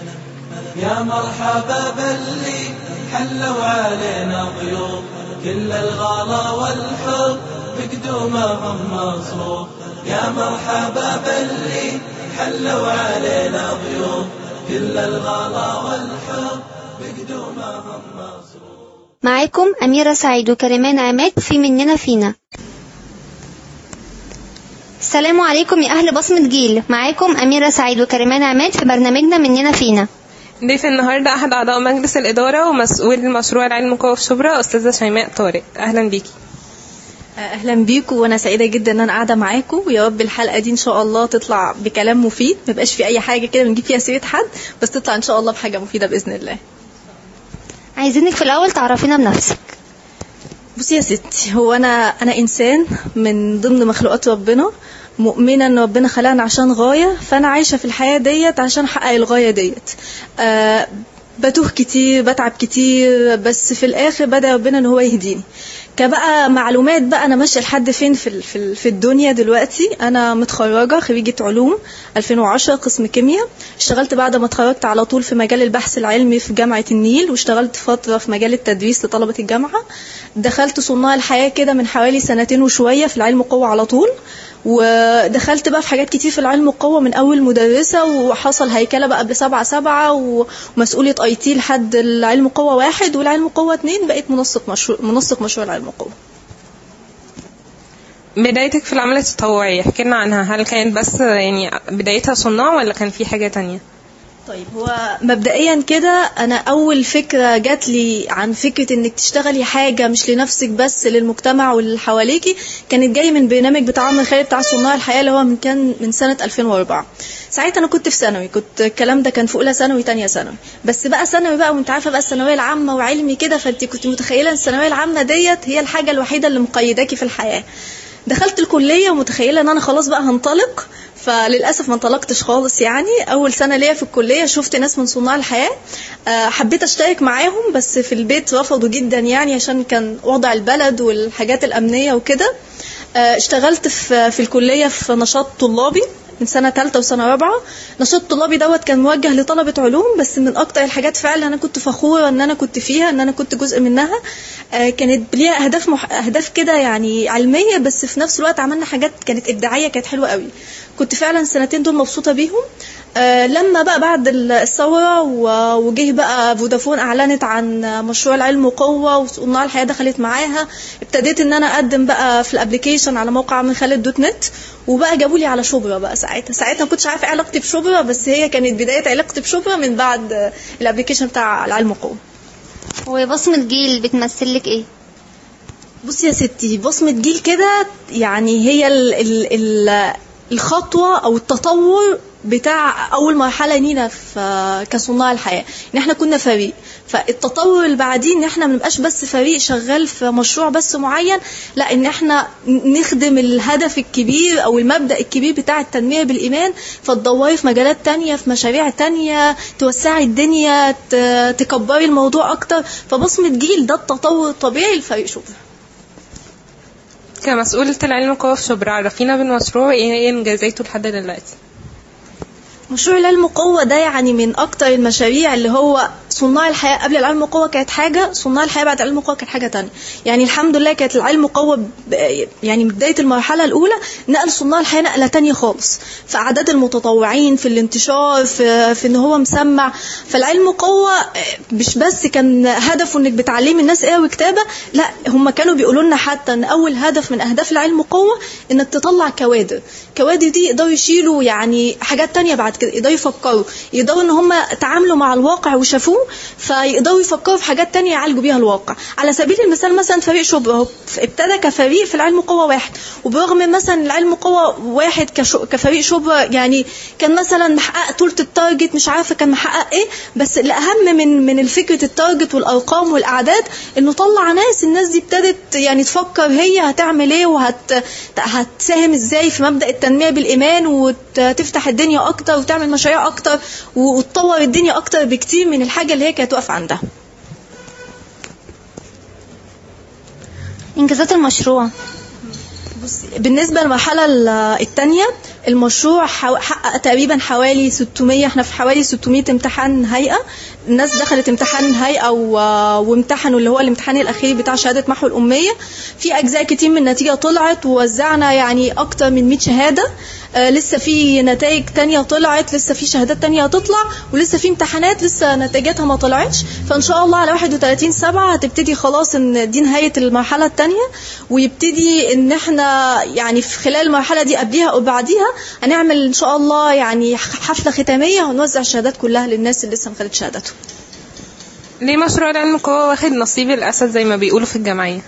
يا مرحبا باللي حلوا علينا ضيوف كل الغلا والحب بقدومهم مصروف يا مرحبا باللي حلوا علينا ضيوف كل الغلا والحب بقدومهم مصروف معاكم أميرة سعيد وكريمان عماد في مننا فينا السلام عليكم يا أهل بصمة جيل معاكم أميرة سعيد وكريمان عماد في برنامجنا مننا فينا ضيف النهاردة أحد أعضاء مجلس الإدارة ومسؤول مشروع العلم قوة في شبرا أستاذة شيماء طارق أهلا بيكي اهلا بيكم وانا سعيده جدا ان انا قاعده معاكم ويا رب الحلقه دي ان شاء الله تطلع بكلام مفيد ما يبقاش في اي حاجه كده بنجيب فيها سيره حد بس تطلع ان شاء الله بحاجه مفيده باذن الله عايزينك في الأول تعرفينا بنفسك بصي يا ستي هو انا انا انسان من ضمن مخلوقات ربنا مؤمنه ان ربنا خلقنا عشان غايه فانا عايشه في الحياه ديت عشان احقق الغايه ديت آه بتوه كتير بتعب كتير بس في الاخر بدا ربنا ان هو يهديني كبقى معلومات بقى انا ماشيه لحد فين في ال- في ال- في الدنيا دلوقتي انا متخرجه خريجه علوم 2010 قسم كيمياء اشتغلت بعد ما اتخرجت على طول في مجال البحث العلمي في جامعه النيل واشتغلت فتره في مجال التدريس لطلبه الجامعه دخلت صناع الحياه كده من حوالي سنتين وشويه في العلم قوه على طول ودخلت بقى في حاجات كتير في العلم القوة من أول مدرسة وحصل هيكلة بقى قبل سبعة سبعة ومسؤولية أي تي لحد العلم قوة واحد والعلم قوة اتنين بقيت منسق مشروع منسق مشروع العلم القوة بدايتك في العمل التطوعي احكي لنا عنها هل كانت بس يعني بدايتها صناع ولا كان في حاجة تانية طيب هو مبدئيا كده انا اول فكره جات لي عن فكره انك تشتغلي حاجه مش لنفسك بس للمجتمع واللي حواليكي كانت جاي من برنامج بتاع عمرو خالد بتاع صناع الحياه اللي هو من كان من سنه 2004 ساعتها انا كنت في ثانوي كنت الكلام ده كان في اولى ثانوي تانية ثانوي بس بقى ثانوي بقى وانت عارفه بقى الثانويه العامه وعلمي كده فانت كنت متخيله ان الثانويه العامه ديت هي الحاجه الوحيده اللي مقيداكي في الحياه دخلت الكليه ومتخيله ان انا خلاص بقى هنطلق فللاسف ما انطلقتش خالص يعني اول سنه ليا في الكليه شفت ناس من صناع الحياه آه، حبيت اشترك معاهم بس في البيت رفضوا جدا يعني عشان كان وضع البلد والحاجات الامنيه وكده آه، اشتغلت في في الكليه في نشاط طلابي من سنه ثالثه وسنه رابعه نشاط طلابي دوت كان موجه لطلبه علوم بس من اكتر الحاجات فعلا انا كنت فخوره ان انا كنت فيها ان انا كنت جزء منها آه، كانت ليها اهداف مح... اهداف كده يعني علميه بس في نفس الوقت عملنا حاجات كانت ابداعيه كانت حلوه قوي كنت فعلا السنتين دول مبسوطه بيهم آه، لما بقى بعد الثوره و- وجه بقى فودافون اعلنت عن مشروع العلم وقوه وصناع الحياه دخلت معاها ابتديت ان انا اقدم بقى في الابلكيشن على موقع من خالد دوت نت وبقى جابوا لي على شبرا بقى ساعتها ساعتها ما كنتش عارفه ايه علاقتي بشبرا بس هي كانت بدايه علاقتي بشبرا من بعد آه، الابلكيشن بتاع العلم وقوه وبصمة جيل بتمثلك ايه بصي يا ستي بصمة جيل كده يعني هي ال ال ال الخطوة أو التطور بتاع أول مرحلة لينا في كصناع الحياة إن إحنا كنا فريق فالتطور اللي بعديه إن إحنا ما نبقاش بس فريق شغال في مشروع بس معين لا إن إحنا نخدم الهدف الكبير أو المبدأ الكبير بتاع التنمية بالإيمان فتدوري في مجالات تانية في مشاريع تانية توسعي الدنيا ت- تكبري الموضوع أكتر فبصمة جيل ده التطور الطبيعي لفريق شبرا كمسؤولة العلم قوة في شبرا عرفينا بالمشروع ايه هي انجازاته لحد دلوقتي مشروع العلم قوة ده يعني من أكتر المشاريع اللي هو صناع الحياة قبل العلم قوة كانت حاجة صناع الحياة بعد العلم قوة كانت حاجة تانية يعني الحمد لله كانت العلم قوة ب- يعني من بداية المرحلة الأولى نقل صناع الحياة نقلة تانية خالص في أعداد المتطوعين في الانتشار في, في إن هو مسمع فالعلم قوة مش بس كان هدفه إنك بتعلمي الناس قراءة وكتابة لا هم كانوا بيقولوا لنا حتى إن أول هدف من أهداف العلم قوة إنك تطلع كوادر كوادر دي يقدروا يشيلوا يعني حاجات تانية بعد كده يقدروا يفكروا يقدروا ان هم تعاملوا مع الواقع وشافوه فيقدروا يفكروا في حاجات تانية يعالجوا بيها الواقع على سبيل المثال مثلا فريق شبرا هو ابتدى كفريق في العلم قوة واحد وبرغم مثلا العلم قوة واحد كشو كفريق شبرا يعني كان مثلا محقق طولة التارجت مش عارفة كان محقق ايه بس الأهم من من الفكرة التارجت والأرقام والأعداد انه طلع ناس الناس دي ابتدت يعني تفكر هي هتعمل ايه وهت هتساهم ازاي في مبدأ التنمية بالإيمان وتفتح الدنيا أكتر وتعمل مشاريع أكتر وتطور الدنيا أكتر بكتير من الحاجة اللي هي كانت واقفة عندها إنجازات المشروع بصي بالنسبة للمرحلة ال- التانية المشروع حو- حقق تقريبا حوالي 600 احنا في حوالي 600 امتحان هيئة الناس دخلت امتحان هيئة و- وامتحنوا اللي هو الامتحان الأخير بتاع شهادة محو الأمية في أجزاء كتير من النتيجة طلعت ووزعنا يعني أكتر من 100 شهادة آه لسه في نتائج تانية طلعت لسه في شهادات تانية هتطلع ولسه في امتحانات لسه نتيجتها ما طلعتش فإن شاء الله على 31 سبعة هتبتدي خلاص إن دي نهاية المرحلة التانية ويبتدي إن احنا يعني في خلال المرحلة دي قبليها أو بعديها هنعمل إن شاء الله يعني حفلة ختامية ونوزع الشهادات كلها للناس اللي لسه ما خدتش شهادتهم ليه مشروع العلم قوة واخد نصيب الأسد زي ما بيقولوا في الجمعية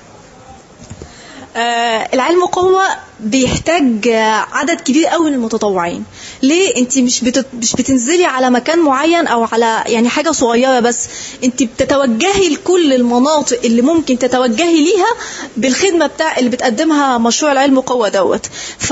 آه، العلم قوة بيحتاج آه، عدد كبير قوي من المتطوعين ليه انت مش بت... مش بتنزلي على مكان معين او على يعني حاجه صغيره بس انت بتتوجهي لكل المناطق اللي ممكن تتوجهي ليها بالخدمه بتاع اللي بتقدمها مشروع العلم قوه دوت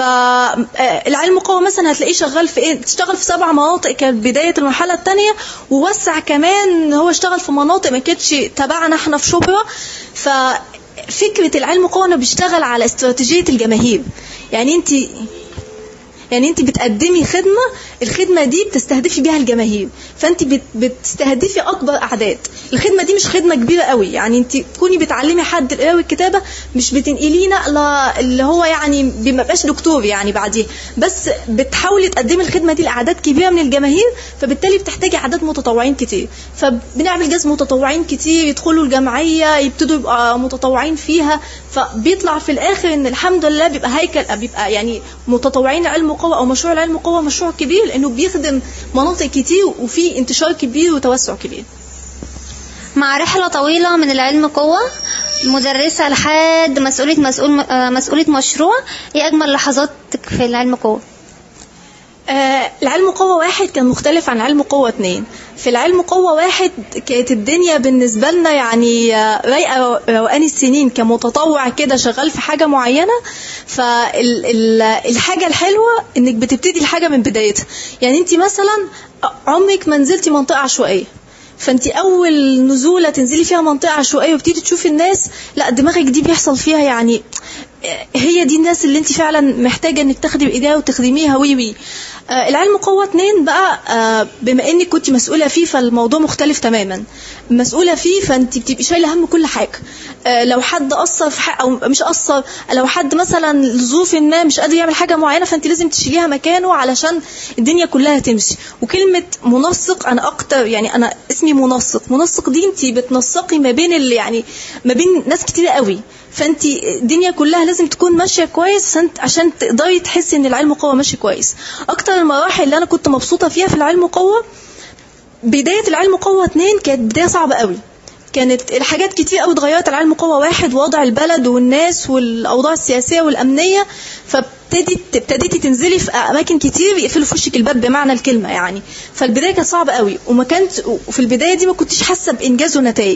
فالعلم قوه مثلا هتلاقيه شغال في ايه تشتغل في سبع مناطق كانت بدايه المرحله الثانيه ووسع كمان ان هو اشتغل في مناطق ما كانتش تبعنا احنا في شبرا ف فكرة العلم قوة بيشتغل على استراتيجية الجماهير يعني انت يعني انت بتقدمي خدمة الخدمة دي بتستهدفي بيها الجماهير فانت بت- بتستهدفي اكبر اعداد الخدمة دي مش خدمة كبيرة قوي يعني انت تكوني بتعلمي حد القراءة والكتابة مش بتنقليه نقلة اللي هو يعني ما بقاش دكتور يعني بعديه بس بتحاولي تقدمي الخدمة دي لأعداد كبيرة من الجماهير فبالتالي بتحتاجي أعداد متطوعين كتير فبنعمل جذب متطوعين كتير يدخلوا الجمعية يبتدوا يبقى متطوعين فيها فبيطلع في الآخر إن الحمد لله بيبقى هيكل بيبقى يعني متطوعين علم قوة أو مشروع العلم قوة مشروع كبير لأنه بيخدم مناطق كتير وفي انتشار كبير وتوسع كبير مع رحلة طويلة من العلم قوة مدرسة لحد مسؤولية مسؤول آه، مسؤولية مشروع ايه أجمل لحظاتك في العلم قوة؟ آه العلم قوة واحد كان مختلف عن علم قوة اتنين في العلم قوة واحد كانت الدنيا بالنسبة لنا يعني آه، رايقة رو- روقان السنين كمتطوع كده شغال في حاجة معينة فالحاجة الحلوة انك بتبتدي الحاجة من بدايتها يعني انت مثلا عمرك ما نزلتي منطقة عشوائية فانت اول نزوله تنزلي فيها منطقه عشوائيه وبتيجي تشوفي الناس لا دماغك دي بيحصل فيها يعني هي دي الناس اللي انت فعلا محتاجه انك تاخدي بايديها وتخدميها وي وي آه، العلم قوة اتنين بقى آه، بما انك كنت مسؤولة فيه فالموضوع مختلف تماما مسؤولة فيه فانت بتبقي شايلة هم كل حاجة آه، لو حد قصر في حق او مش قصر لو حد مثلا لظروف ما مش قادر يعمل حاجة معينة فانت لازم تشيليها مكانه علشان الدنيا كلها تمشي وكلمة منسق انا اكتر يعني انا اسمي منسق منسق دي انت بتنسقي ما بين اللي يعني ما بين ناس كتير قوي فانت الدنيا كلها لازم تكون ماشيه كويس عشان عشان تقدري تحسي ان العلم قوه ماشي كويس اكتر المراحل اللي انا كنت مبسوطه فيها في العلم قوه بدايه العلم قوه اتنين كانت بدايه صعبه قوي كانت الحاجات كتير قوي اتغيرت على العلم قوه واحد وضع البلد والناس والاوضاع السياسيه والامنيه فابتديت ابتديتي تنزلي في اماكن كتير يقفلوا في وشك الباب بمعنى الكلمه يعني فالبدايه كانت صعبه قوي وما كانت وفي البدايه دي ما كنتش حاسه بانجاز ونتائج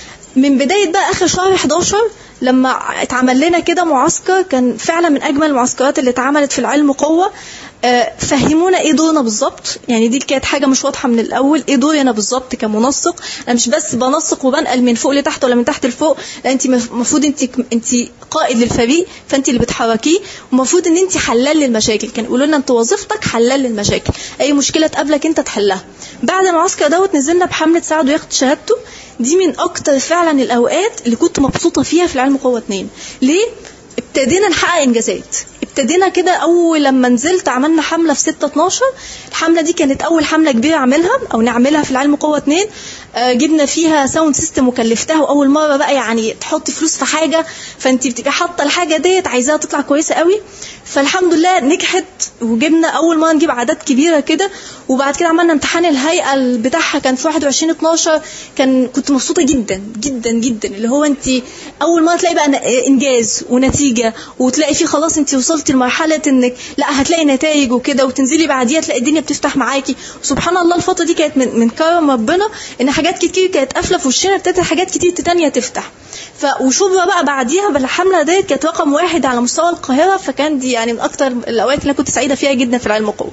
من بداية بقى آخر شهر 11 لما اتعمل لنا كده معسكر كان فعلا من أجمل المعسكرات اللي اتعملت في العلم قوة آه، فهمونا ايه دورنا بالظبط يعني دي كانت حاجه مش واضحه من الاول ايه دوري انا بالظبط كمنسق انا مش بس بنسق وبنقل من فوق لتحت ولا من تحت لفوق لا انت المفروض انت انت قائد للفريق فانت اللي بتحركيه ومفروض ان انت حلال للمشاكل كان يقولوا لنا انت وظيفتك حلال للمشاكل اي مشكله تقابلك انت تحلها بعد المعسكر دوت نزلنا بحمله ساعده ياخد شهادته دي من اكتر فعلا الاوقات اللي كنت مبسوطه فيها في العلم قوه اتنين ليه ابتدينا نحقق انجازات ابتدينا كده اول لما نزلت عملنا حمله في 6 12 الحمله دي كانت اول حمله كبيره اعملها او نعملها في العلم قوه 2 آه، جبنا فيها ساوند سيستم وكلفتها واول مره بقى يعني تحطي فلوس في حاجه فانت بتبقي حاطه الحاجه ديت عايزاها تطلع كويسه قوي فالحمد لله نجحت وجبنا اول مره نجيب اعداد كبيره كده وبعد كده عملنا امتحان الهيئه بتاعها كان في 21 12 كان كنت مبسوطه جدا جدا جدا اللي هو انت اول مره تلاقي بقى ن- انجاز ونتيجه وتلاقي فيه خلاص انت وصلتي لمرحله انك لا هتلاقي نتائج وكده وتنزلي بعديها تلاقي الدنيا بتفتح معاكي وسبحان الله الفتره دي كانت من, من كرم ربنا ان حاجات كتير كانت قافله في وشنا ابتدت حاجات كتير تانية تفتح ف وشبرا بقى بعديها بالحمله ديت كانت رقم واحد على مستوى القاهره فكان دي يعني من اكتر الاوقات اللي انا كنت سعيده فيها جدا في العلم قوه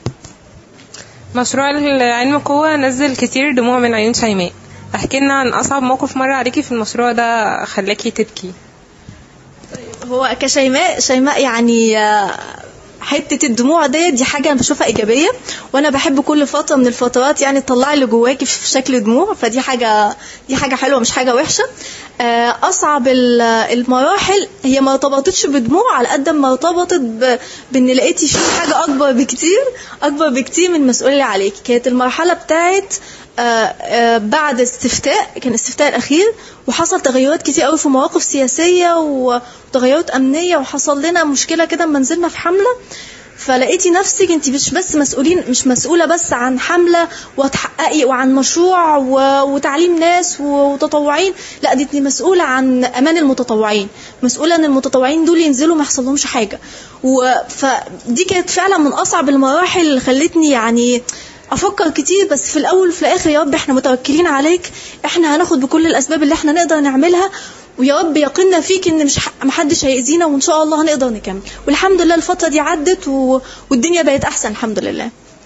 مشروع العلم قوة نزل كتير دموع من عيون شيماء احكي لنا عن اصعب موقف مر عليكي في المشروع ده خلاكي تبكي هو كشيماء شيماء يعني آه، حته الدموع ديت دي حاجه انا بشوفها ايجابيه وانا بحب كل فتره من الفترات يعني تطلعي اللي جواكي في شكل دموع فدي حاجه دي حاجه حلوه مش حاجه وحشه آه، اصعب ال- المراحل هي ما ارتبطتش بدموع على قد ما ارتبطت ب- بان لقيتي في حاجه اكبر بكتير اكبر بكتير من المسؤوليه اللي عليك كانت المرحله بتاعت آه، آه، بعد استفتاء كان الاستفتاء الاخير وحصل تغيرات كتير قوي في مواقف سياسيه وتغيرات امنيه وحصل لنا مشكله كده لما نزلنا في حمله فلقيتي نفسك انت مش بس مسؤولين مش مسؤوله بس عن حمله وتحققي وعن مشروع و- وتعليم ناس وتطوعين لا دي انت مسؤوله عن امان المتطوعين مسؤوله ان المتطوعين دول ينزلوا ما يحصلهمش حاجه و- فدي كانت فعلا من اصعب المراحل اللي خلتني يعني افكر كتير بس في الاول وفي الاخر يا رب احنا متوكلين عليك احنا هناخد بكل الاسباب اللي احنا نقدر نعملها ويا رب يقينا فيك ان مش ح- محدش هيأذينا وان شاء الله هنقدر نكمل والحمد لله الفتره دي عدت و... والدنيا بقت احسن الحمد لله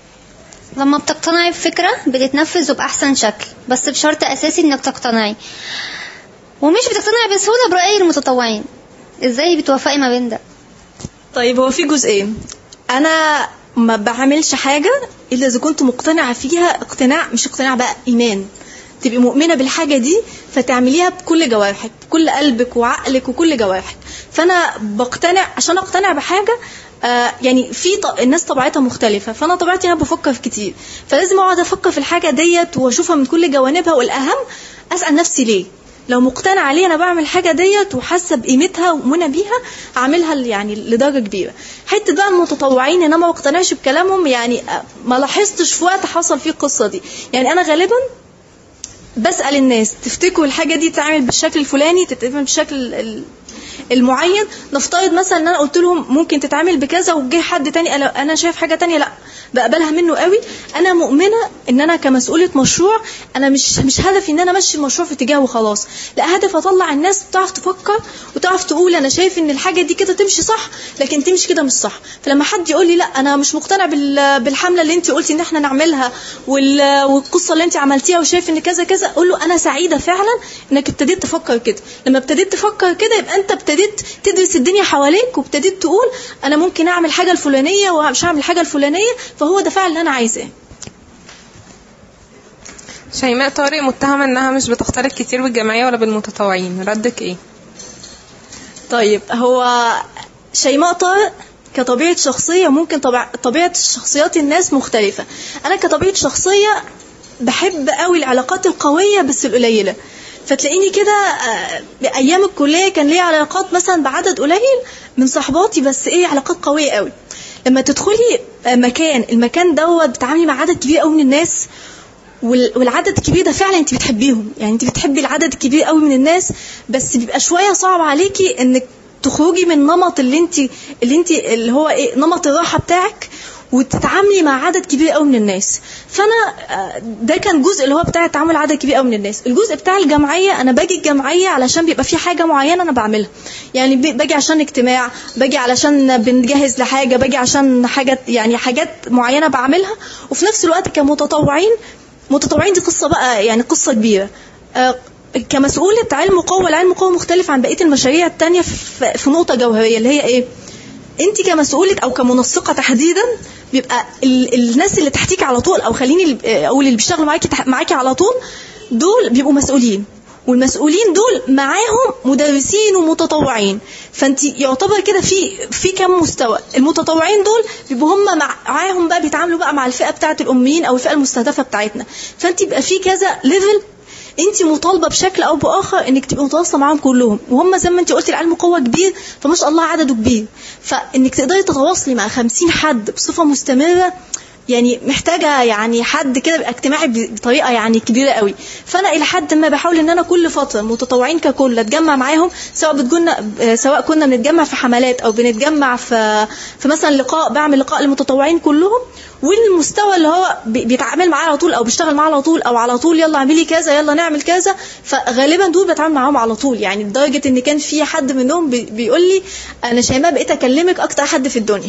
لما بتقتنعي بفكرة بتتنفذ بأحسن شكل بس بشرط أساسي إنك تقتنعي ومش بتقتنعي بسهولة برأي المتطوعين إزاي بتوافقي ما بين ده طيب هو في جزئين انا ما بعملش حاجه الا اذا كنت مقتنعه فيها اقتناع مش اقتناع بقى ايمان تبقي مؤمنه بالحاجه دي فتعمليها بكل جوارحك بكل قلبك وعقلك وكل جوارحك فانا بقتنع عشان اقتنع بحاجه آه يعني في ط... الناس طبيعتها مختلفه فانا طبيعتي انا بفكر في كتير فلازم اقعد افكر في الحاجه ديت واشوفها من كل جوانبها والاهم اسال نفسي ليه لو مقتنعه ليه انا بعمل حاجه ديت وحاسه بقيمتها ومنى بيها اعملها ل- يعني لدرجه كبيره حته بقى المتطوعين ان انا ما بقتنعش بكلامهم يعني آه، ما لاحظتش في وقت حصل فيه القصه دي يعني انا غالبا بسال الناس تفتكروا الحاجه دي تتعمل بالشكل الفلاني تتعمل بالشكل ال- المعين نفترض مثلا ان انا قلت لهم ممكن تتعمل بكذا وجه حد تاني قال انا شايف حاجه تانية لا بقبلها منه قوي انا مؤمنه ان انا كمسؤوله مشروع انا مش مش هدفي ان انا امشي المشروع في اتجاه وخلاص لا هدف اطلع الناس تعرف تفكر وتعرف تقول انا شايف ان الحاجه دي كده تمشي صح لكن تمشي كده مش صح فلما حد يقول لي لا انا مش مقتنع بال- بالحمله اللي انت قلتي ان احنا نعملها وال- والقصه اللي انت عملتيها وشايف ان كذا كذا اقول له انا سعيده فعلا انك ابتديت تفكر كده لما ابتديت تفكر كده يبقى انت ابتديت تدرس الدنيا حواليك وابتديت تقول انا ممكن اعمل حاجه الفلانيه ومش هعمل حاجه الفلانيه فهو ده فعلا اللي انا عايزاه شيماء طارق متهمة انها مش بتختلط كتير بالجمعية ولا بالمتطوعين ردك ايه طيب هو شيماء طارق كطبيعة شخصية ممكن طبع... طبيعة شخصيات الناس مختلفة أنا كطبيعة شخصية بحب قوي العلاقات القوية بس القليلة فتلاقيني كده آه، بأيام الكلية كان ليا علاقات مثلا بعدد قليل من صحباتي بس إيه علاقات قوية قوي لما تدخلي آه، مكان المكان دوت بتتعاملي مع عدد كبير قوي من الناس وال- والعدد الكبير ده فعلا انت بتحبيهم يعني انت بتحبي العدد الكبير قوي من الناس بس بيبقى شويه صعب عليكي انك تخرجي من نمط اللي انت اللي انت اللي هو ايه نمط الراحه بتاعك وتتعاملي مع عدد كبير قوي من الناس فانا آه، ده كان جزء اللي هو بتاع التعامل مع عدد كبير قوي من الناس الجزء بتاع الجمعيه انا باجي الجمعيه علشان بيبقى في حاجه معينه انا بعملها يعني بي- باجي عشان اجتماع باجي علشان بنجهز لحاجه باجي عشان حاجه يعني حاجات معينه بعملها وفي نفس الوقت كمتطوعين متطوعين دي قصه بقى يعني قصه كبيره آه، كمسؤولة علم قوة العلم قوة مختلف عن بقية المشاريع التانية في في نقطة جوهرية اللي هي ايه انت كمسؤولة او كمنسقة تحديدا بيبقى ال الناس اللي تحتيك على طول او خليني ال- او اللي بيشتغلوا معاكي تح- معاكي على طول دول بيبقوا مسؤولين والمسؤولين دول معاهم مدرسين ومتطوعين فانت يعتبر كده في في كام مستوى المتطوعين دول بيبقوا هم مع- معاهم بقى بيتعاملوا بقى مع الفئه بتاعه الاميين او الفئه المستهدفه بتاعتنا فانت يبقى في كذا ليفل انت مطالبه بشكل او باخر انك تبقي متواصله معاهم كلهم وهم زي ما انت قلتي العلم قوه كبير فما شاء الله عدده كبير فانك تقدري تتواصلي مع خمسين حد بصفه مستمره يعني محتاجه يعني حد كده يبقى اجتماعي ب- بطريقه يعني كبيره قوي فانا الى حد ما بحاول ان انا كل فتره المتطوعين ككل اتجمع معاهم سواء بتكون سواء كنا بنتجمع في حملات او بنتجمع في في مثلا لقاء بعمل لقاء للمتطوعين كلهم والمستوى اللي هو بي- بيتعامل معاه على طول او بيشتغل معاه على طول او على طول يلا اعملي كذا يلا نعمل كذا فغالبا دول بتعامل معاهم على طول يعني لدرجه ان كان في حد منهم بي- بيقول لي انا شيماء بقيت اكلمك اكتر حد في الدنيا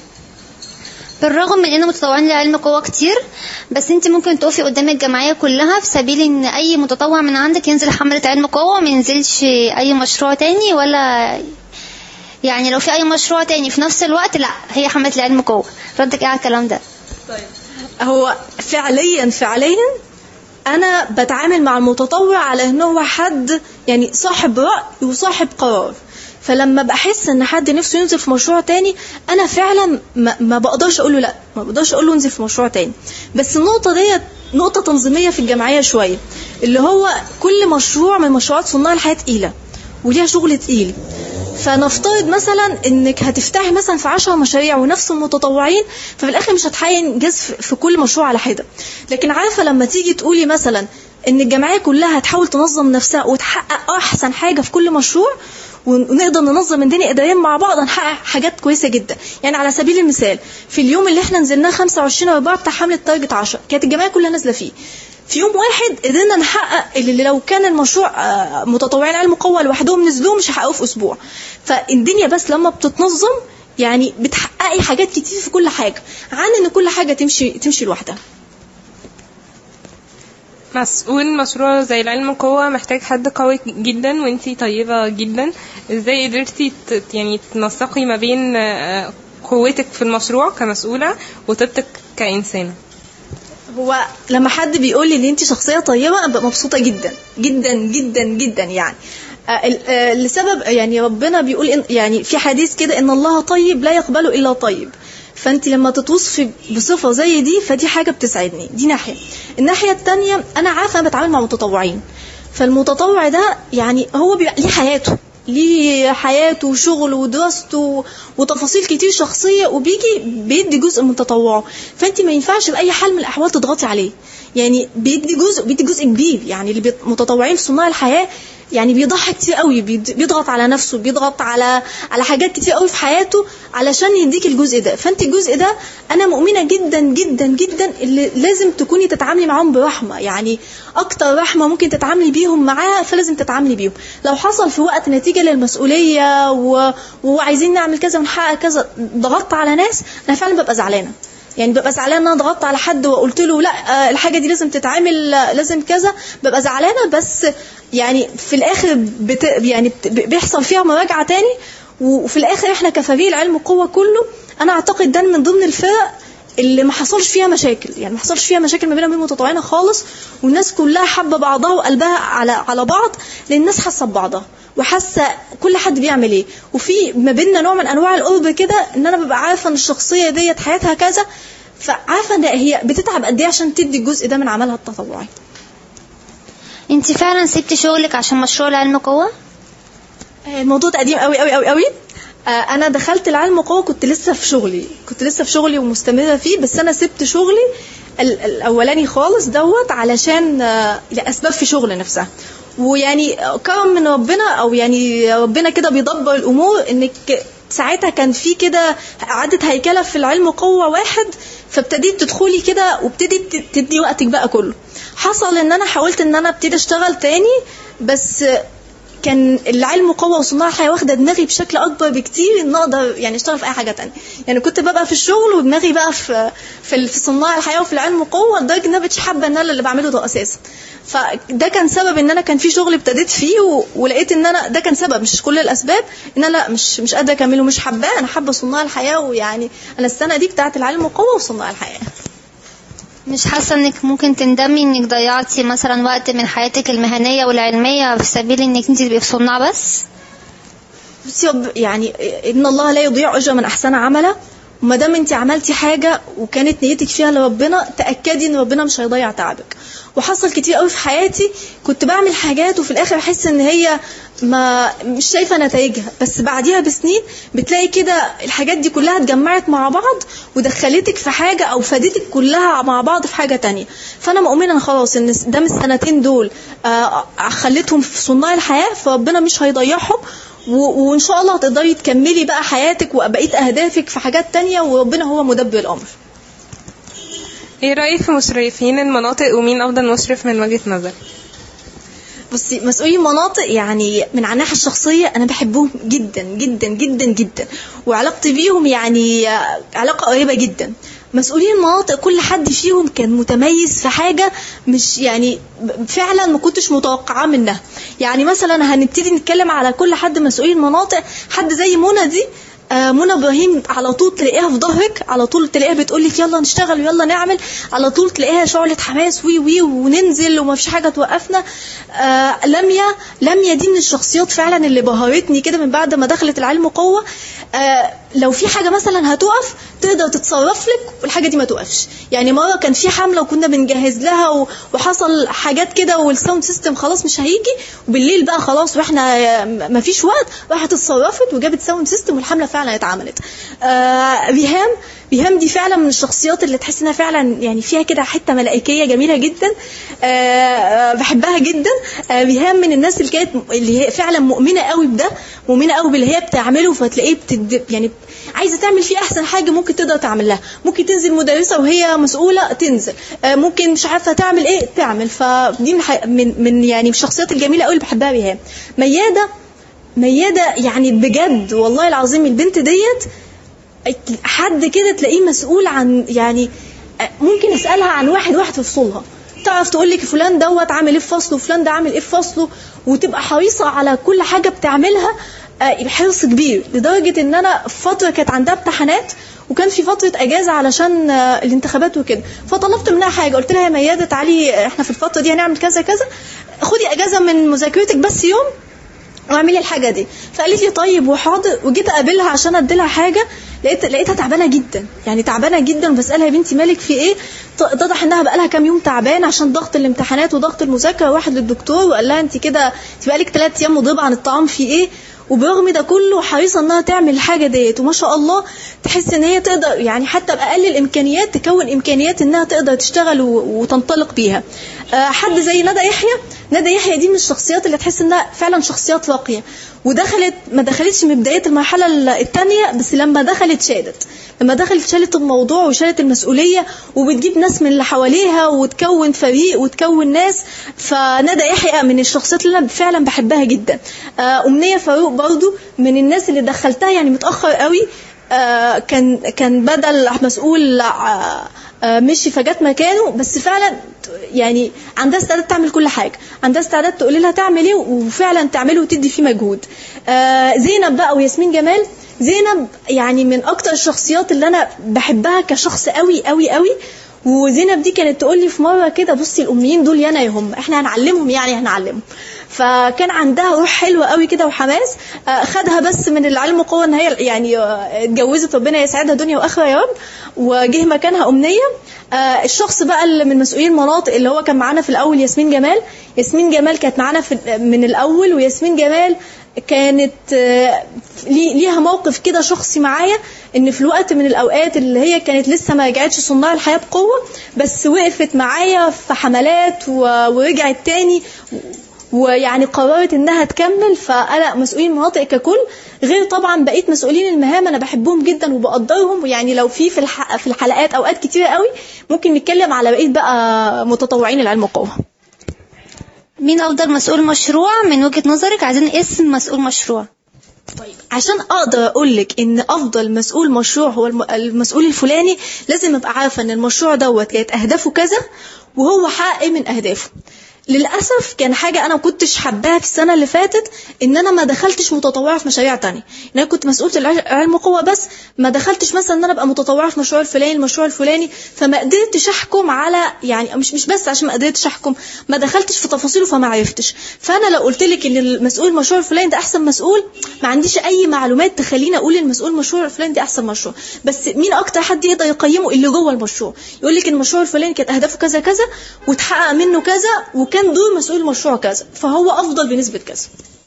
بالرغم من ان متطوعين لعلم قوة كتير بس انت ممكن تقفي قدام الجمعية كلها في سبيل ان اي متطوع من عندك ينزل حملة علم قوة وما ينزلش اي مشروع تاني ولا يعني لو في اي مشروع تاني في نفس الوقت لا هي حملة العلم قوة ردك ايه على الكلام ده هو فعليا فعليا انا بتعامل مع المتطوع على ان هو حد يعني صاحب راي وصاحب قرار فلما بحس ان حد نفسه ينزل في مشروع تاني انا فعلا ما, ما بقدرش اقول له لا ما بقدرش اقول له انزل في مشروع تاني بس النقطه ديت نقطه تنظيميه في الجمعيه شويه اللي هو كل مشروع من مشروعات صناع الحياه تقيله وليها شغل تقيل فنفترض مثلا انك هتفتحي مثلا في 10 مشاريع ونفس المتطوعين ففي الاخر مش هتحققي انجاز في في كل مشروع على حده لكن عارفه لما تيجي تقولي مثلا ان الجمعيه كلها هتحاول تنظم نفسها وتحقق احسن حاجه في كل مشروع ونقدر ننظم الدنيا اداريا مع بعض هنحقق حاجات كويسه جدا يعني على سبيل المثال في اليوم اللي احنا نزلناه 25 4 بتاع حمله تارجت 10 كانت الجمعيه كلها نازله فيه في يوم واحد قدرنا نحقق اللي لو كان المشروع آه، متطوعين علم قوة لوحدهم نزلوه مش هيحققوه في اسبوع فالدنيا بس لما بتتنظم يعني بتحققي حاجات كتير في كل حاجه عن ان كل حاجه تمشي تمشي لوحدها مسؤول مشروع زي العلم قوة محتاج حد قوي جدا وانتي طيبة جدا ازاي قدرتي ت- يعني تنسقي ما بين آه، قوتك في المشروع كمسؤولة وطيبتك كإنسانة هو لما حد بيقول لي ان انت شخصيه طيبه انا ببقى مبسوطه جدا جدا جدا جدا يعني آه، ال- آه، لسبب يعني ربنا بيقول إن يعني في حديث كده ان الله طيب لا يقبل الا طيب فانت لما تتوصفي بصفه زي دي فدي حاجه بتسعدني دي ناحيه الناحيه التانية انا عارفه انا بتعامل مع متطوعين فالمتطوع ده يعني هو بيبقى ليه حياته ليه حياته وشغله ودراسته وتفاصيل كتير شخصيه وبيجي بيدي جزء من تطوعه فانت ما ينفعش باي حال من الاحوال تضغطي عليه يعني بيدي جزء بيدي جزء كبير يعني اللي بيت- متطوعين في صناع الحياه يعني بيضحي كتير قوي بيد- بيضغط على نفسه بيضغط على على حاجات كتير قوي في حياته علشان يديك الجزء ده فانت الجزء ده انا مؤمنه جدا جدا جدا اللي لازم تكوني تتعاملي معاهم برحمه يعني اكتر رحمه ممكن تتعاملي بيهم معاه فلازم تتعاملي بيهم لو حصل في وقت نتيجه للمسؤوليه و... وعايزين نعمل كذا ونحقق كذا ضغطت على ناس انا فعلا ببقى زعلانه يعني ببقى زعلانه ان انا ضغطت على حد وقلت له لا آه، الحاجه دي لازم تتعمل آه، لازم كذا ببقى زعلانه بس يعني في الاخر بت يعني بت بيحصل فيها مراجعه تاني وفي الاخر احنا كفريق العلم قوه كله انا اعتقد ده من ضمن الفرق اللي ما حصلش فيها مشاكل يعني ما حصلش فيها مشاكل ما بيننا وبين المتطوعين خالص والناس كلها حابه بعضها وقلبها على على بعض لان الناس حاسه ببعضها وحاسه كل حد بيعمل ايه وفي ما بيننا نوع من انواع القرب كده ان انا ببقى عارفه ان الشخصيه ديت حياتها كذا فعارفه ان هي بتتعب قد ايه عشان تدي الجزء ده من عملها التطوعي انت فعلا سبتي شغلك عشان مشروع العلم قوة الموضوع ده قديم قوي قوي قوي قوي آه، انا دخلت العلم قوه كنت لسه في شغلي كنت لسه في شغلي ومستمره فيه بس انا سبت شغلي ال- الاولاني خالص دوت علشان آه، لاسباب في شغل نفسها ويعني كرم من ربنا او يعني ربنا كده بيدبر الامور انك ساعتها كان في كده اعاده هيكله في العلم قوه واحد فابتديت تدخلي كده وابتديت تدي وقتك بقى كله حصل ان انا حاولت ان انا ابتدي اشتغل تاني بس كان العلم قوة وصناعة الحياة واخدة دماغي بشكل أكبر بكتير إن أقدر يعني أشتغل في أي حاجة تانية يعني كنت ببقى في الشغل ودماغي بقى في في في صناع الحياة وفي العلم قوة لدرجة إن أنا مبقتش حابة إن أنا اللي بعمله ده أساسا فده كان سبب إن أنا كان في شغل ابتديت فيه و... ولقيت إن أنا ده كان سبب مش كل الأسباب إن أنا لا مش مش قادرة أكمله مش حباه أنا حابة صناع الحياة ويعني أنا السنة دي بتاعت العلم قوة وصناع الحياة مش حاسة انك ممكن تندمي انك ضيعتي مثلا وقت من حياتك المهنية والعلمية في سبيل انك انت تبقي في صناع بس بصي يب- يعني ان الله لا يضيع اجر من احسن عملا وما دام انت عملتي حاجه وكانت نيتك فيها لربنا تاكدي ان ربنا مش هيضيع تعبك وحصل كتير قوي في حياتي كنت بعمل حاجات وفي الاخر احس ان هي ما مش شايفه نتائجها بس بعديها بسنين بتلاقي كده الحاجات دي كلها اتجمعت مع بعض ودخلتك في حاجه او فادتك كلها مع بعض في حاجه تانية فانا مؤمنه خلاص ان ده من السنتين دول آه، خليتهم في صناع الحياه فربنا مش هيضيعهم و- وان شاء الله هتقدري تكملي بقى حياتك وبقيه اهدافك في حاجات تانية وربنا هو مدبر الامر ايه رأيك في مشرفين المناطق ومين أفضل مشرف من وجهة نظرك؟ بصي مسؤولي المناطق يعني من على الناحيه الشخصيه انا بحبهم جدا جدا جدا جدا وعلاقتي بيهم يعني آه، علاقه قريبه جدا مسؤولين المناطق كل حد فيهم كان متميز في حاجة مش يعني فعلا ما كنتش متوقعاه منها يعني مثلا هنبتدي نتكلم على كل حد مسؤولين المناطق حد زي منى دي آه، منى ابراهيم على طول تلاقيها في ظهرك على طول تلاقيها بتقول لك يلا نشتغل ويلا نعمل على طول تلاقيها شعلة حماس وي وي وننزل وما فيش حاجه توقفنا آه لميا لميا دي من الشخصيات فعلا اللي بهرتني كده من بعد ما دخلت العلم قوه آه لو في حاجه مثلا هتقف تقدر تتصرف لك والحاجه دي ما توقفش يعني مره كان في حمله وكنا بنجهز لها و- وحصل حاجات كده والساوند سيستم خلاص مش هيجي وبالليل بقى خلاص واحنا ما فيش وقت راحت اتصرفت وجابت ساوند سيستم والحمله فعلا اتعملت آه ريهام ريهام دي فعلا من الشخصيات اللي تحس انها فعلا يعني فيها كده حته ملائكيه جميله جدا آه آه، بحبها جدا آه ريهام من الناس اللي كانت اللي هي فعلا مؤمنه قوي بده مؤمنه قوي باللي هي بتعمله فتلاقيه بتد... يعني عايزه تعمل فيه احسن حاجه ممكن تقدر تعمل لها ممكن تنزل مدرسه وهي مسؤوله تنزل آه ممكن مش عارفه تعمل ايه تعمل فدي من, ح... من من يعني من الشخصيات الجميله قوي اللي بحبها ريهام مياده ميادة يعني بجد والله العظيم البنت ديت حد كده تلاقيه مسؤول عن يعني ممكن اسالها عن واحد واحد في فصولها تعرف تقول لك فلان دوت عامل ايه في فصله وفلان ده عامل ايه في فصله وتبقى حريصه على كل حاجه بتعملها آه، حرص كبير لدرجه ان انا في فتره كانت عندها امتحانات وكان في فتره اجازه علشان آه، الانتخابات وكده فطلبت منها حاجه قلت لها يا مياده تعالي احنا في الفتره دي هنعمل كذا كذا خدي اجازه من مذاكرتك بس يوم واعملي الحاجه دي فقالت لي طيب وحاضر وجيت اقابلها عشان اديلها حاجه لقيت لقيتها تعبانه جدا يعني تعبانه جدا وبسالها يا بنتي مالك في ايه ط- اتضح انها بقالها كام يوم تعبان عشان ضغط الامتحانات وضغط المذاكره واحد للدكتور وقال لها انت كده انت بقالك ثلاث ايام مضيبه عن الطعام في ايه وبرغم ده كله حريصه انها تعمل الحاجه ديت وما شاء الله تحس ان هي تقدر يعني حتى باقل الامكانيات تكون امكانيات انها تقدر تشتغل و- وتنطلق بيها آه، حد زي ندى يحيى ندى يحيى دي من الشخصيات اللي تحس انها فعلا شخصيات راقيه ودخلت ما دخلتش من بدايه المرحله الثانيه بس لما دخلت شادت لما دخلت شالت الموضوع وشالت المسؤوليه وبتجيب ناس من اللي حواليها وتكون فريق وتكون ناس فندى يحيى من الشخصيات اللي انا فعلا بحبها جدا آه، امنيه فاروق برضو من الناس اللي دخلتها يعني متاخر قوي آه، كان كان بدل مسؤول آه، آه، مشي فجت مكانه بس فعلا يعني عندها استعداد تعمل كل حاجه عندها استعداد تقول لها تعمل ايه وفعلا تعمله وتدي فيه مجهود آه، زينب بقى وياسمين جمال زينب يعني من اكتر الشخصيات اللي انا بحبها كشخص قوي قوي قوي وزينب دي كانت تقول لي في مره كده بصي الاميين دول يانا يا هم احنا هنعلمهم يعني هنعلمهم فكان عندها روح حلوه قوي كده وحماس آه، خدها بس من العلم قوه ان هي يعني آه، اتجوزت ربنا يسعدها دنيا واخره يا رب وجه مكانها امنيه آه، الشخص بقى اللي من مسؤولين المناطق اللي هو كان معانا في الاول ياسمين جمال ياسمين جمال كانت معانا في من الاول وياسمين جمال كانت آه، لي- ليها موقف كده شخصي معايا ان في الوقت من الاوقات اللي هي كانت لسه ما رجعتش صناع الحياه بقوه بس وقفت معايا في حملات و- ورجعت تاني ويعني قررت انها تكمل فانا مسؤولين المناطق ككل غير طبعا بقيه مسؤولين المهام انا بحبهم جدا وبقدرهم ويعني لو في في الح- في الحلقات اوقات كتيره قوي ممكن نتكلم على بقيه بقى متطوعين العلم والقوه مين افضل مسؤول مشروع من وجهة نظرك عايزين اسم مسؤول مشروع طيب عشان اقدر اقول لك ان افضل مسؤول مشروع هو الم- المسؤول الفلاني لازم ابقى عارفه ان المشروع دوت كانت اهدافه كذا وهو حقق إيه من اهدافه للاسف كان حاجه انا ما كنتش حباها في السنه اللي فاتت ان انا ما دخلتش متطوعه في مشاريع تانية ان انا كنت مسؤوله الع- علم وقوه بس ما دخلتش مثلا ان انا ابقى متطوعه في مشروع الفلاني المشروع الفلاني فما قدرتش احكم على يعني مش مش بس عشان ما قدرتش احكم ما دخلتش في تفاصيله فما عرفتش فانا لو قلت لك ان المسؤول المشروع الفلاني ده احسن مسؤول ما عنديش اي معلومات تخليني اقول المسؤول المشروع الفلاني ده احسن مشروع بس مين اكتر حد يقدر يقيمه اللي جوه المشروع يقول لك المشروع الفلاني كانت اهدافه كذا كذا وتحقق منه كذا وكان دور مسؤول المشروع كذا فهو افضل بنسبه كذا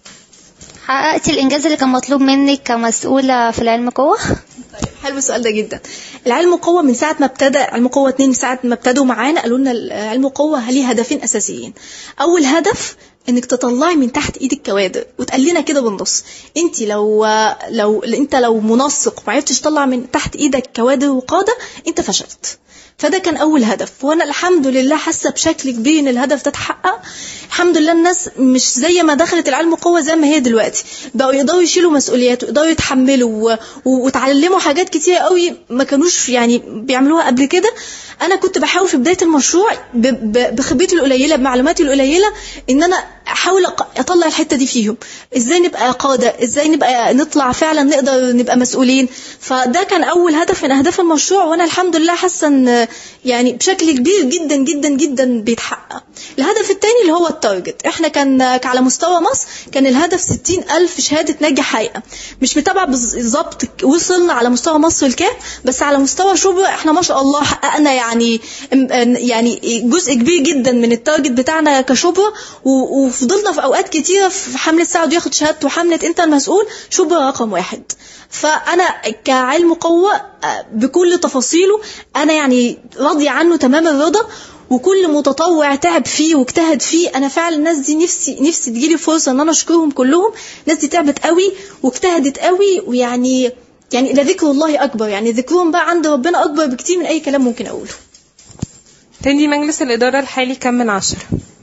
حققتي الانجاز اللي كان مطلوب منك كمسؤولة في العلم قوة طيب حلو السؤال ده جدا العلم قوة من ساعة ما ابتدى علم قوة اتنين من ساعة ما ابتدوا معانا قالوا لنا علم قوة ليه هدفين أساسيين أول هدف انك تطلعي من تحت ايدك كوادر وتقال لنا كده بالنص انت لو لو انت لو منسق ما عرفتش تطلع من تحت ايدك كوادر وقاده انت فشلت فده كان اول هدف وانا الحمد لله حاسه بشكل كبير ان الهدف ده اتحقق الحمد لله الناس مش زي ما دخلت العلم قوة زي ما هي دلوقتي بقوا يقدروا يشيلوا مسؤوليات ويقدروا يتحملوا و- و- وتعلموا حاجات كتير قوي ما كانوش يعني بيعملوها قبل كده انا كنت بحاول في بدايه المشروع ب- ب- بخبرتي القليله بمعلوماتي القليله ان انا احاول أق- اطلع الحته دي فيهم ازاي نبقى قاده ازاي نبقى نطلع فعلا نقدر نبقى مسؤولين فده كان اول هدف من اهداف المشروع وانا الحمد لله حاسه ان يعني بشكل كبير جدا جدا جدا بيتحقق الهدف الثاني اللي هو التارجت احنا كان على مستوى مصر كان الهدف 60 ألف شهادة ناجح حقيقة مش متابعة بالظبط وصلنا على مستوى مصر الكام بس على مستوى شبرا احنا ما شاء الله حققنا يعني يعني جزء كبير جدا من التارجت بتاعنا كشبرا و- وفضلنا في اوقات كتيره في حمله سعد ياخد شهادته وحمله انت المسؤول شبرا رقم واحد فانا كعلم قوه آه، بكل تفاصيله انا يعني راضيه عنه تمام الرضا وكل متطوع تعب فيه واجتهد فيه انا فعلا الناس دي نفسي نفسي تجيلي فرصه ان انا اشكرهم كلهم الناس دي تعبت قوي واجتهدت قوي ويعني يعني لذكر الله اكبر يعني ذكرهم بقى عند ربنا اكبر بكتير من اي كلام ممكن اقوله تدي مجلس الإدارة الحالي كم من عشرة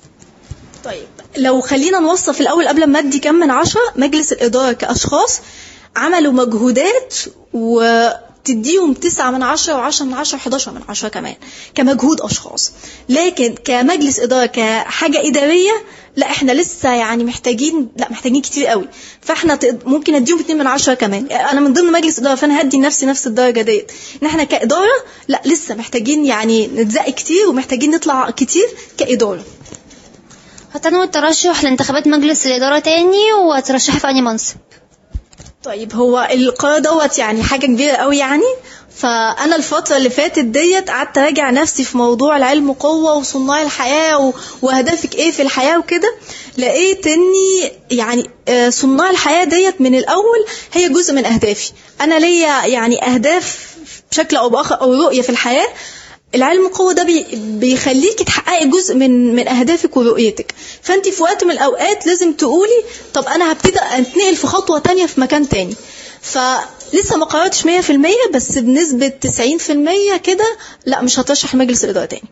طيب لو خلينا نوصف الأول قبل ما أدي كم من عشرة مجلس الإدارة كأشخاص عملوا مجهودات وتديهم تسعة من عشرة وعشرة من عشرة وحداشر من عشرة كمان كمجهود أشخاص لكن كمجلس إدارة كحاجة إدارية لا احنا لسه يعني محتاجين لا محتاجين كتير قوي فاحنا تق- ممكن اديهم اتنين من عشرة كمان انا من ضمن مجلس اداره فانا هدي لنفسي نفس الدرجه ديت ان احنا كاداره لا لسه محتاجين يعني نتزق كتير ومحتاجين نطلع كتير كاداره هتنوي الترشح لانتخابات مجلس الإدارة تاني وترشحي في أي منصب طيب هو القرار دوت يعني حاجة كبيرة قوي يعني فأنا الفترة اللي فاتت ديت قعدت أراجع نفسي في موضوع العلم قوة وصناع الحياة و- وأهدافك إيه في الحياة وكده لقيت إني يعني آه، صناع الحياة ديت من الأول هي جزء من أهدافي أنا ليا يعني أهداف بشكل أو بآخر أو رؤية في الحياة العلم القوة ده بي بيخليكي تحققي جزء من من اهدافك ورؤيتك فانت في وقت من الاوقات لازم تقولي طب انا هبتدي اتنقل في خطوة تانية في مكان تاني فلسه ما قررتش 100% بس بنسبة 90% كده لا مش هترشح لمجلس الإدارة تاني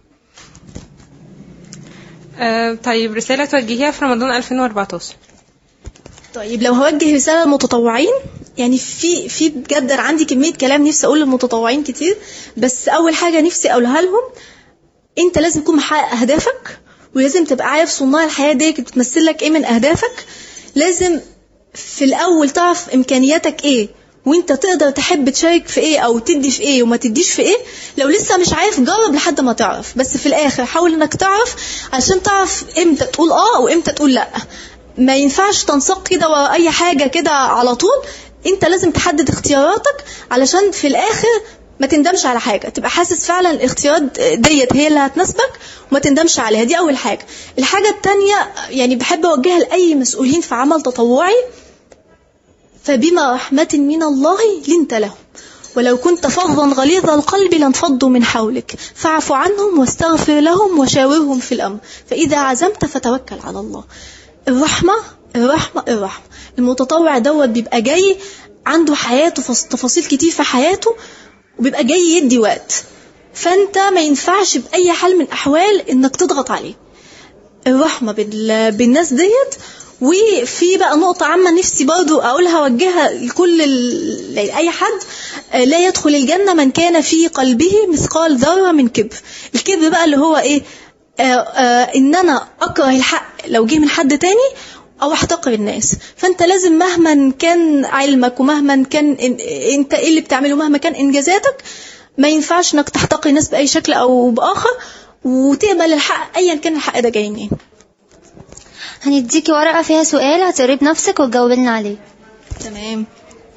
آه طيب رسالة توجهيها في رمضان 2014 طيب لو هوجه رسالة للمتطوعين يعني في في بجد أنا عندي كمية كلام نفسي أقول للمتطوعين كتير بس أول حاجة نفسي أقولها لهم أنت لازم تكون محقق أهدافك ولازم تبقى عارف صناع الحياة دي بتمثل لك إيه من أهدافك لازم في الأول تعرف إمكانياتك إيه وانت تقدر تحب تشارك في ايه او تدي في ايه وما تديش في ايه لو لسه مش عارف جرب لحد ما تعرف بس في الاخر حاول انك تعرف عشان تعرف امتى تقول اه وامتى تقول لا ما ينفعش تنساق كده ورا اي حاجه كده على طول انت لازم تحدد اختياراتك علشان في الاخر ما تندمش على حاجه تبقى حاسس فعلا الاختيارات ديت هي اللي هتناسبك وما تندمش عليها دي اول حاجه الحاجه التانية يعني بحب اوجهها لاي مسؤولين في عمل تطوعي فبما رحمة من الله لنت لهم ولو كنت فظا غليظ القلب لانفضوا من حولك فاعف عنهم واستغفر لهم وشاورهم في الأمر فإذا عزمت فتوكل على الله الرحمة الرحمة الرحمة المتطوع دوت بيبقى جاي عنده حياته فص- تفاصيل كتير في حياته وبيبقى جاي يدي وقت فانت ما ينفعش بأي حال من الأحوال انك تضغط عليه الرحمة بال- بالناس ديت وفي بقى نقطة عامة نفسي برضو أقولها أوجهها لكل ال... أي حد آه، لا يدخل الجنة من كان في قلبه مثقال ذرة من كبر الكبر بقى اللي هو إيه آه آه إن أنا أكره الحق لو جه من حد تاني أو أحتقر الناس فأنت لازم مهما كان علمك ومهما كان إن- أنت إيه اللي بتعمله مهما كان إنجازاتك ما ينفعش إنك تحتقر الناس بأي شكل أو بآخر وتقبل الحق أيا كان الحق ده جاي منين هنديكي ورقة فيها سؤال هتقري بنفسك وتجاوبي لنا عليه تمام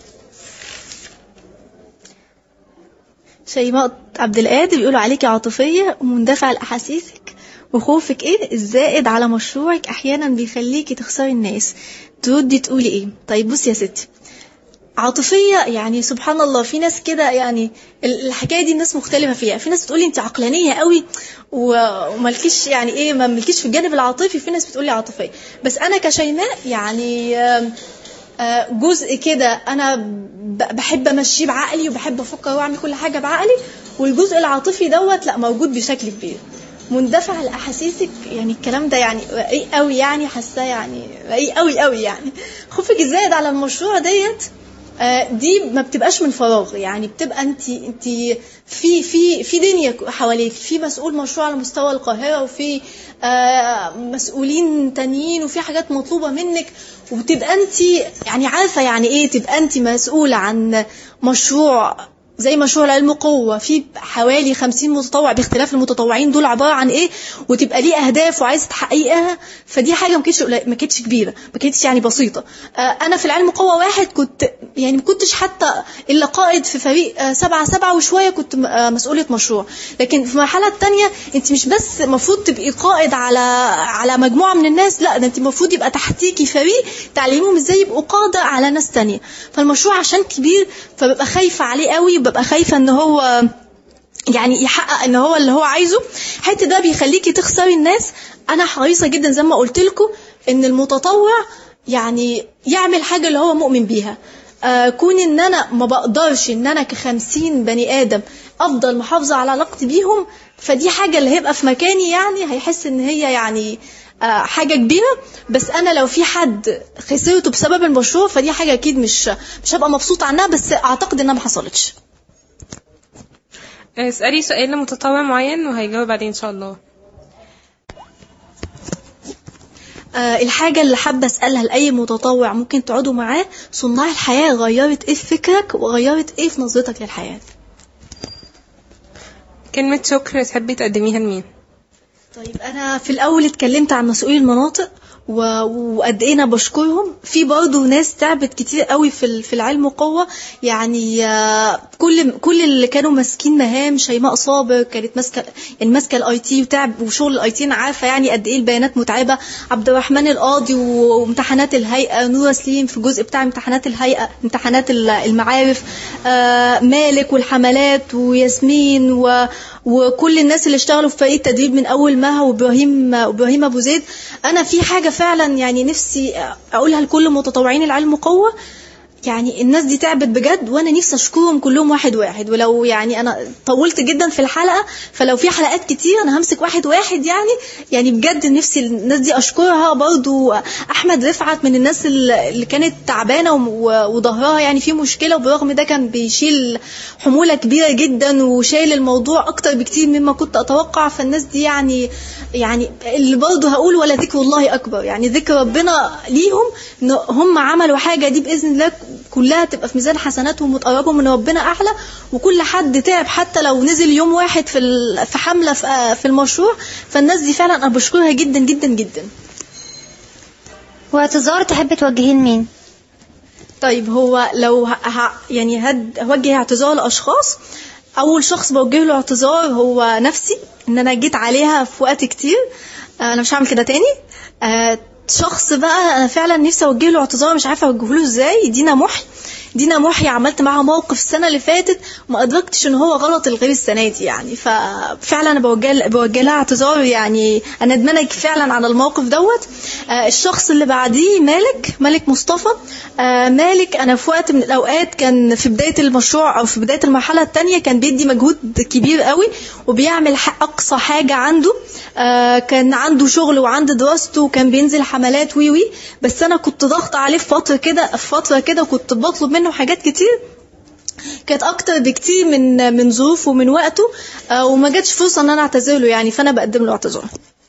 شيماء عبد القادر بيقولوا عليكي عاطفية ومندفعة لأحاسيسك وخوفك ايه الزائد على مشروعك احيانا بيخليكي تخسري الناس تردي تقولي ايه طيب بصي يا ستي عاطفية يعني سبحان الله في ناس كده يعني ال- الحكاية دي الناس مختلفة فيها في ناس بتقولي انت عقلانية قوي و- ومالكيش يعني ايه ما ملكيش في الجانب العاطفي في ناس بتقولي عاطفية بس انا كشيماء يعني آم، آه، جزء كده انا ب- بحب امشيه بعقلي وبحب افكر واعمل كل حاجة بعقلي والجزء العاطفي دوت لا موجود بشكل كبير مندفع لاحاسيسك يعني الكلام ده يعني رقيق قوي يعني حاساه يعني رقيق قوي قوي يعني خوفك الزايد على المشروع ديت آه، دي ما بتبقاش من فراغ يعني بتبقى انت انت في في في دنيا حواليك في مسؤول مشروع على مستوى القاهره وفي آه، مسؤولين تانيين وفي حاجات مطلوبه منك وبتبقى انت يعني عارفه يعني ايه تبقى انت مسؤوله عن مشروع زي مشروع العلم قوة في حوالي 50 متطوع باختلاف المتطوعين دول عبارة عن ايه وتبقى ليه اهداف وعايزة تحققها فدي حاجة ما كانتش قليل- ما كانتش كبيرة ما كانتش يعني بسيطة آه، انا في العلم قوة واحد كنت يعني ما كنتش حتى الا قائد في فريق آه، سبعة سبعة وشوية كنت م- آه، مسؤولة مشروع لكن في المرحلة التانية انت مش بس المفروض تبقي قائد على على مجموعة من الناس لا ده انت المفروض يبقى تحتيكي فريق تعلميهم ازاي يبقوا قادة على ناس تانية فالمشروع عشان كبير فببقى خايفة عليه قوي ببقى خايفة ان هو يعني يحقق ان هو اللي هو عايزه حتى ده بيخليكي تخسري الناس انا حريصه جدا زي ما قلت لكم ان المتطوع يعني يعمل حاجه اللي هو مؤمن بيها آه كون ان انا ما بقدرش ان انا كخمسين بني ادم افضل محافظه على علاقتي بيهم فدي حاجه اللي هيبقى في مكاني يعني هيحس ان هي يعني آه حاجه كبيره بس انا لو في حد خسرته بسبب المشروع فدي حاجه اكيد مش مش هبقى مبسوطه عنها بس اعتقد انها ما حصلتش آه، اسألي سؤال لمتطوع معين وهيجاوب بعدين ان شاء الله آه، الحاجة اللي حابة أسألها لأي متطوع ممكن تقعدوا معاه صناع الحياة غيرت إيه في فكرك وغيرت إيه في نظرتك للحياة كلمة شكر تحبي تقدميها لمين طيب أنا في الأول اتكلمت عن مسؤولي المناطق و- وقد ايه انا بشكرهم في برضه ناس تعبت كتير قوي في ال- في العلم وقوه يعني آه، كل كل اللي كانوا ماسكين مهام شيماء صابر كانت ماسكه يعني ماسكه الاي تي وتعب وشغل الاي تي انا عارفه يعني قد ايه البيانات متعبه عبد الرحمن القاضي وامتحانات الهيئه نورا سليم في الجزء بتاع امتحانات الهيئه امتحانات ال- المعارف آه، مالك والحملات وياسمين و وكل الناس اللي اشتغلوا في فريق التدريب من اول مها وابراهيم وابراهيم ابو زيد انا في حاجه فعلا يعني نفسي اقولها لكل متطوعين العلم قوه يعني الناس دي تعبت بجد وانا نفسي اشكرهم كلهم واحد واحد ولو يعني انا طولت جدا في الحلقه فلو في حلقات كتير انا همسك واحد واحد يعني يعني بجد نفسي الناس دي اشكرها برضو احمد رفعت من الناس اللي اللي كانت تعبانه وم- و- وظهرها يعني في مشكله وبرغم ده كان بيشيل حموله كبيره جدا وشايل الموضوع اكتر بكتير مما كنت اتوقع فالناس دي يعني يعني اللي برضه هقول ولا ذكر الله اكبر يعني ذكر ربنا ليهم ان هم عملوا حاجه دي باذن الله كلها تبقى في ميزان حسناتهم وتقربهم من ربنا اعلى وكل حد تعب حتى لو نزل يوم واحد في ال- في حمله في في المشروع فالناس دي فعلا انا بشكرها جدا جدا جدا واعتذار تحب توجهيه لمين طيب هو لو ه... ه... يعني هد... هوجه اعتذار لاشخاص اول شخص بوجه له اعتذار هو نفسي ان انا جيت عليها في وقت كتير آه، انا مش هعمل كده تاني آه، شخص بقى انا فعلا نفسي اوجه له اعتذار مش عارفه اوجه له ازاي دينا محي دينا محي عملت معاها موقف السنه اللي فاتت وما ادركتش ان هو غلط الغير السنه دي يعني ففعلا انا بوجه بوجه لها اعتذار يعني انا ندمانه فعلا على الموقف دوت آه، الشخص اللي بعديه مالك مالك مصطفى آه، مالك انا في وقت من الاوقات كان في بدايه المشروع او في بدايه المرحله الثانيه كان بيدي مجهود كبير قوي وبيعمل ح- اقصى حاجه عنده آه، كان عنده شغل وعنده دراسته وكان بينزل حملات وي وي بس انا كنت ضغط عليه في فتره كده في فتره كده كنت بطلب منه حاجات كتير كانت اكتر بكتير من من ظروفه ومن وقته آه، وما جاتش فرصه ان انا اعتذر له يعني فانا بقدم له اعتذار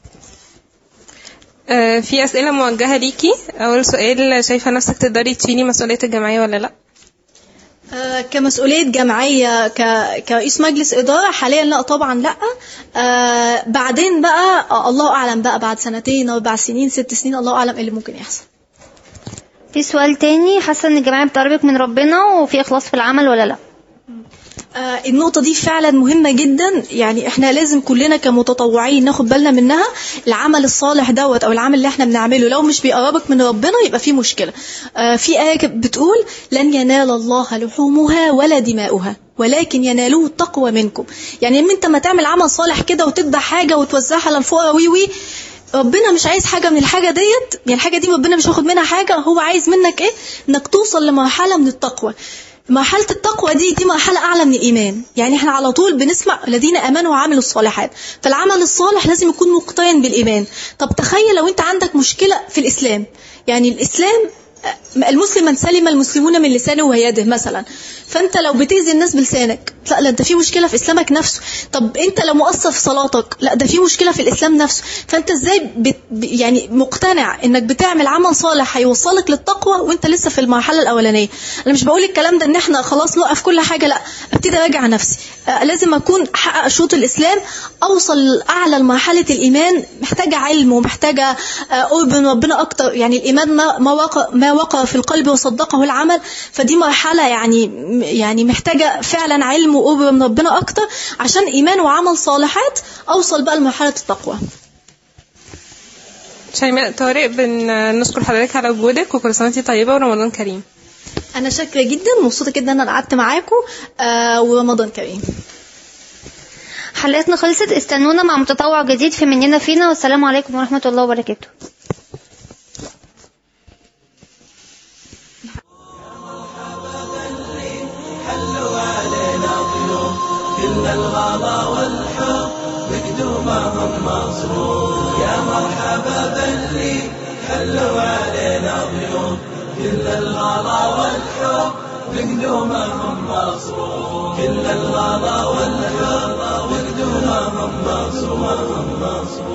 آه، في أسئلة موجهة ليكي أول سؤال شايفة نفسك تقدري تشيلي مسؤولية الجمعية ولا لأ آه، كمسؤولية جمعية ك... كرئيس مجلس إدارة حاليا لا طبعا لا آه بعدين بقى آه الله أعلم بقى بعد سنتين أربع سنين ست سنين الله أعلم إيه اللي ممكن يحصل في سؤال تاني حاسه ان الجماعه بتقربك من ربنا وفي اخلاص في العمل ولا لا آه، النقطة دي فعلا مهمة جدا يعني احنا لازم كلنا كمتطوعين ناخد بالنا منها العمل الصالح دوت او العمل اللي احنا بنعمله لو مش بيقربك من ربنا يبقى فيه مشكلة آه، في آية بتقول لن ينال الله لحومها ولا دماؤها ولكن ينالوه التقوى منكم يعني ان انت ما تعمل عمل صالح كده وتبدا حاجة وتوزعها على الفقراء وي وي ربنا مش عايز حاجة من الحاجة ديت يعني الحاجة دي ربنا مش هياخد منها حاجة هو عايز منك ايه انك توصل لمرحلة من التقوى مرحلة التقوى دي دي مرحلة أعلى من الإيمان يعني احنا على طول بنسمع الذين آمنوا وعملوا الصالحات فالعمل الصالح لازم يكون مقترن بالإيمان طب تخيل لو أنت عندك مشكلة في الإسلام يعني الإسلام المسلم من سلم المسلمون من لسانه ويده مثلا فانت لو بتأذي الناس بلسانك لا لا انت في مشكله في اسلامك نفسه طب انت لو مقصر في صلاتك لا ده في مشكله في الاسلام نفسه فانت ازاي بت يعني مقتنع انك بتعمل عمل صالح هيوصلك للتقوى وانت لسه في المرحله الاولانيه انا مش بقول الكلام ده ان احنا خلاص نوقف كل حاجه لا ابتدي اراجع نفسي آه، لازم اكون حقق شروط الاسلام اوصل اعلى لمرحله الايمان محتاجه علم ومحتاجه آه، قرب من ربنا اكتر يعني الايمان ما ما وقع ما وقع في القلب وصدقه العمل فدي مرحله يعني يعني محتاجه فعلا علم وقرب من ربنا اكتر عشان ايمان وعمل صالحات اوصل بقى لمرحله التقوى شيماء طارق بنشكر حضرتك على وجودك وكل سنه وانتي طيبه ورمضان كريم انا شاكره جدا مبسوطه جدا ان انا قعدت معاكم آه ورمضان كريم حلقتنا خلصت استنونا مع متطوع جديد في مننا فينا والسلام عليكم ورحمة الله وبركاته حلوا علينا ضيوف كل الغلا والحب بقدومهم مصروف يا مرحبا باللي حلوا علينا ضيوف كل الغلا والحب بقدومهم مصروف كل الغلا والحب بقدومهم مصروف